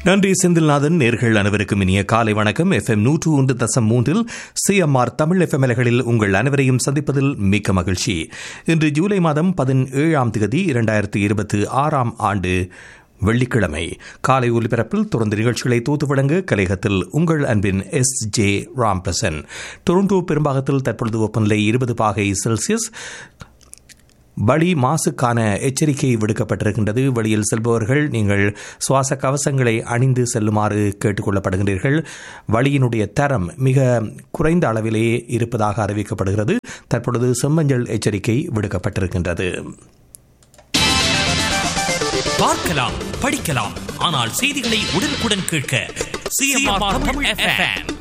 நன்றி செந்தில்நாதன் நேர்கள் அனைவருக்கும் இனிய காலை வணக்கம் எஃப் எம் நூற்று ஒன்று தசம் மூன்றில் சிஎம்ஆர் தமிழ் எஃப் எம்எல்களில் உங்கள் அனைவரையும் சந்திப்பதில் மிக்க மகிழ்ச்சி இன்று ஜூலை மாதம் பதினேழாம் தேதி இரண்டாயிரத்தி இருபத்தி ஆறாம் ஆண்டு வெள்ளிக்கிழமை காலை ஒலிபரப்பில் தொடர்ந்து நிகழ்ச்சிகளை தூத்து வழங்க கலையகத்தில் உங்கள் அன்பின் எஸ் ஜே ராம்பிரசன் டொரண்டோ பெரும்பாகத்தில் தற்பொழுது வெப்பநிலை இருபது பாகை செல்சியஸ் வழி மாசுக்கான எச்சரிக்கை விடுக்கப்பட்டிருக்கின்றது வெளியில் செல்பவர்கள் நீங்கள் சுவாச கவசங்களை அணிந்து செல்லுமாறு கேட்டுக்கொள்ளப்படுகின்றீர்கள் வழியினுடைய தரம் மிக குறைந்த அளவிலேயே இருப்பதாக அறிவிக்கப்படுகிறது தற்பொழுது செம்மஞ்சள் எச்சரிக்கை விடுக்கப்பட்டிருக்கின்றது பார்க்கலாம் படிக்கலாம் ஆனால் செய்திகளை உடனுக்குடன் கேட்க சிஎம்ஆர் தமிழ் எஃப்எம்